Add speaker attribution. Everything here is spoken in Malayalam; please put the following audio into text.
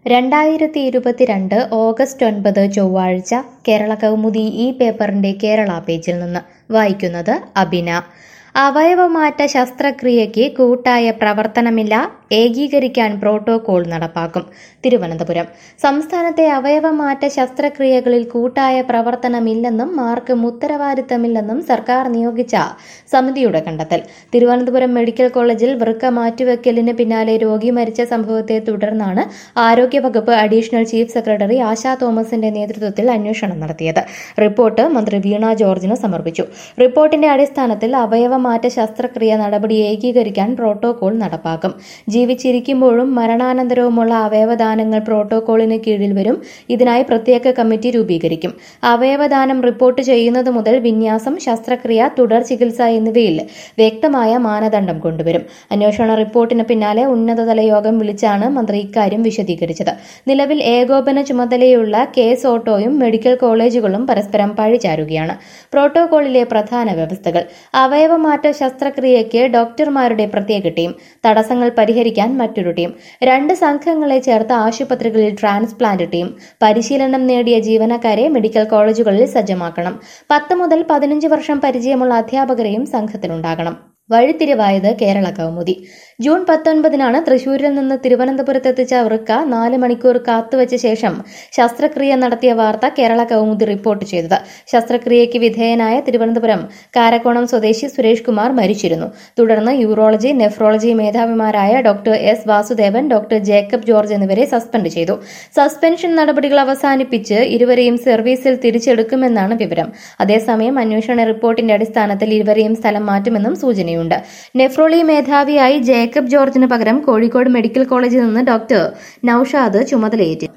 Speaker 1: രണ്ടായിരത്തി ഇരുപത്തിരണ്ട് ഓഗസ്റ്റ് ഒൻപത് ചൊവ്വാഴ്ച കേരള കൗമുദി ഈ പേപ്പറിന്റെ കേരള പേജിൽ നിന്ന് വായിക്കുന്നത് അബിന അവയവമാറ്റ ശസ്ത്രക്രിയയ്ക്ക് കൂട്ടായ പ്രവർത്തനമില്ല ഏകീകരിക്കാൻ പ്രോട്ടോകോൾ നടപ്പാക്കും തിരുവനന്തപുരം സംസ്ഥാനത്തെ അവയവമാറ്റ ശസ്ത്രക്രിയകളിൽ കൂട്ടായ പ്രവർത്തനമില്ലെന്നും ആർക്കും ഉത്തരവാദിത്തമില്ലെന്നും സർക്കാർ നിയോഗിച്ച സമിതിയുടെ കണ്ടെത്തൽ തിരുവനന്തപുരം മെഡിക്കൽ കോളേജിൽ വൃക്ക മാറ്റിവെക്കലിന് പിന്നാലെ രോഗി മരിച്ച സംഭവത്തെ തുടർന്നാണ് ആരോഗ്യവകുപ്പ് അഡീഷണൽ ചീഫ് സെക്രട്ടറി ആശാ തോമസിന്റെ നേതൃത്വത്തിൽ അന്വേഷണം നടത്തിയത് റിപ്പോർട്ട് മന്ത്രി വീണ ജോർജിന് സമർപ്പിച്ചു റിപ്പോർട്ടിന്റെ അടിസ്ഥാനത്തിൽ അവയവമാറ്റ ശസ്ത്രക്രിയ നടപടി ഏകീകരിക്കാൻ പ്രോട്ടോകോൾ നടപ്പാക്കും ജീവിച്ചിരിക്കുമ്പോഴും മരണാനന്തരവുമുള്ള അവയവദാനങ്ങൾ പ്രോട്ടോകോളിന് കീഴിൽ വരും ഇതിനായി പ്രത്യേക കമ്മിറ്റി രൂപീകരിക്കും അവയവദാനം റിപ്പോർട്ട് ചെയ്യുന്നത് മുതൽ വിന്യാസം ശസ്ത്രക്രിയ തുടർ ചികിത്സ എന്നിവയിൽ വ്യക്തമായ മാനദണ്ഡം കൊണ്ടുവരും അന്വേഷണ റിപ്പോർട്ടിന് പിന്നാലെ ഉന്നതതല യോഗം വിളിച്ചാണ് മന്ത്രി ഇക്കാര്യം വിശദീകരിച്ചത് നിലവിൽ ഏകോപന ചുമതലയുള്ള കേസ് ഓട്ടോയും മെഡിക്കൽ കോളേജുകളും പരസ്പരം പഴിചാരുകയാണ് പ്രോട്ടോകോളിലെ പ്രധാന വ്യവസ്ഥകൾ അവയവമാറ്റ ശസ്ത്രക്രിയയ്ക്ക് ഡോക്ടർമാരുടെ പ്രത്യേക ടീം തടസ്സങ്ങൾ പരിഹരിക്കാൻ മറ്റൊരു ടീം രണ്ട് സംഘങ്ങളെ ചേർത്ത് ആശുപത്രികളിൽ ട്രാൻസ്പ്ലാന്റ് ടീം പരിശീലനം നേടിയ ജീവനക്കാരെ മെഡിക്കൽ കോളേജുകളിൽ സജ്ജമാക്കണം പത്ത് മുതൽ പതിനഞ്ച് വർഷം പരിചയമുള്ള അധ്യാപകരെയും സംഘത്തിലുണ്ടാകണം വഴിത്തിരിവായത് കേരള കൗമുദി ജൂൺ പത്തൊൻപതിനാണ് തൃശൂരിൽ നിന്ന് തിരുവനന്തപുരത്തെത്തിച്ച വൃക്ക നാല് മണിക്കൂർ കാത്തുവച്ച ശേഷം ശസ്ത്രക്രിയ നടത്തിയ വാർത്ത കേരള കൗമുദി റിപ്പോർട്ട് ചെയ്തത് ശസ്ത്രക്രിയയ്ക്ക് വിധേയനായ തിരുവനന്തപുരം കാരക്കോണം സ്വദേശി സുരേഷ് കുമാർ മരിച്ചിരുന്നു തുടർന്ന് യൂറോളജി നെഫ്രോളജി മേധാവിമാരായ doctor S Vasudevan doctor Jacob George എന്നിവരെ സസ്പെൻഡ് ചെയ്തു സസ്പെൻഷൻ നടപടികൾ അവസാനിപ്പിച്ച് ഇരുവരെയും സർവീസിൽ തിരിച്ചെടുക്കുമെന്നാണ് വിവരം അതേസമയം അന്വേഷണ റിപ്പോർട്ടിന്റെ അടിസ്ഥാനത്തിൽ ഇരുവരെയും സ്ഥലം മാറ്റുമെന്നും സൂചനയുണ്ട് ഉണ്ട് നെഫ്രോളി മേധാവിയായി ജേക്കബ് ജോർജിന് പകരം കോഴിക്കോട് മെഡിക്കൽ കോളേജിൽ നിന്ന് ഡോക്ടർ നൌഷാദ് ചുമതലയേറ്റി